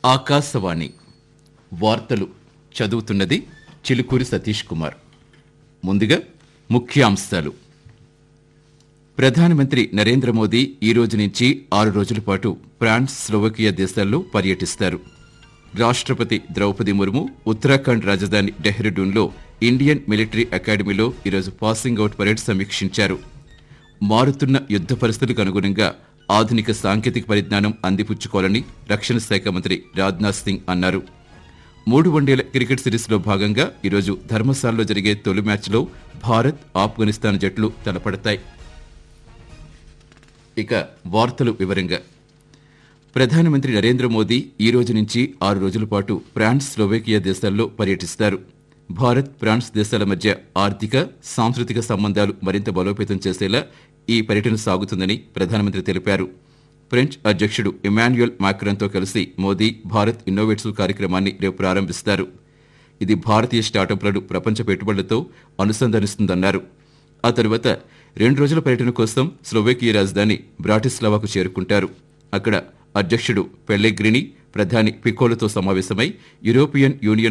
ఆకాశవాణి వార్తలు చదువుతున్నది చిలుకూరి సతీష్ కుమార్ ముందుగా ముఖ్యాంశాలు ప్రధానమంత్రి నరేంద్ర మోదీ ఈ రోజు నుంచి ఆరు రోజుల పాటు ఫ్రాన్స్ స్లోవకియా దేశాల్లో పర్యటిస్తారు రాష్ట్రపతి ద్రౌపది ముర్ము ఉత్తరాఖండ్ రాజధాని డెహ్రాడూన్లో ఇండియన్ మిలిటరీ అకాడమీలో ఈరోజు పాసింగ్ అవుట్ పరేడ్ సమీక్షించారు మారుతున్న యుద్ధ పరిస్థితులకు అనుగుణంగా ఆధునిక సాంకేతిక పరిజ్ఞానం అందిపుచ్చుకోవాలని రక్షణ శాఖ మంత్రి రాజ్నాథ్ సింగ్ అన్నారు మూడు వన్డేల క్రికెట్ సిరీస్లో భాగంగా ఈరోజు ధర్మశాలలో జరిగే తొలి మ్యాచ్లో భారత్ ఆఫ్ఘనిస్తాన్ జట్లు తలపడతాయి ఇక వార్తలు వివరంగా ప్రధానమంత్రి నరేంద్ర మోదీ ఈ రోజు నుంచి ఆరు రోజుల పాటు ఫ్రాన్స్ స్లోవేకియా దేశాల్లో పర్యటిస్తారు భారత్ ఫ్రాన్స్ దేశాల మధ్య ఆర్థిక సాంస్కృతిక సంబంధాలు మరింత బలోపేతం చేసేలా ఈ పర్యటన సాగుతుందని ప్రధానమంత్రి తెలిపారు ఫ్రెంచ్ అధ్యక్షుడు ఇమాన్యుయల్ మాక్రాన్తో కలిసి మోదీ భారత్ ఇన్నోవేట్స్ కార్యక్రమాన్ని రేపు ప్రారంభిస్తారు ఇది భారతీయ స్టార్టప్లను ప్రపంచ పెట్టుబడులతో అనుసంధానిస్తుందన్నారు ఆ తరువాత రెండు రోజుల పర్యటన కోసం స్లోవేకియా రాజధాని బ్రాటిస్లావాకు చేరుకుంటారు అక్కడ అధ్యక్షుడు పెల్లెగ్రిని ప్రధాని పికోలతో సమావేశమై యూరోపియన్ యూనియన్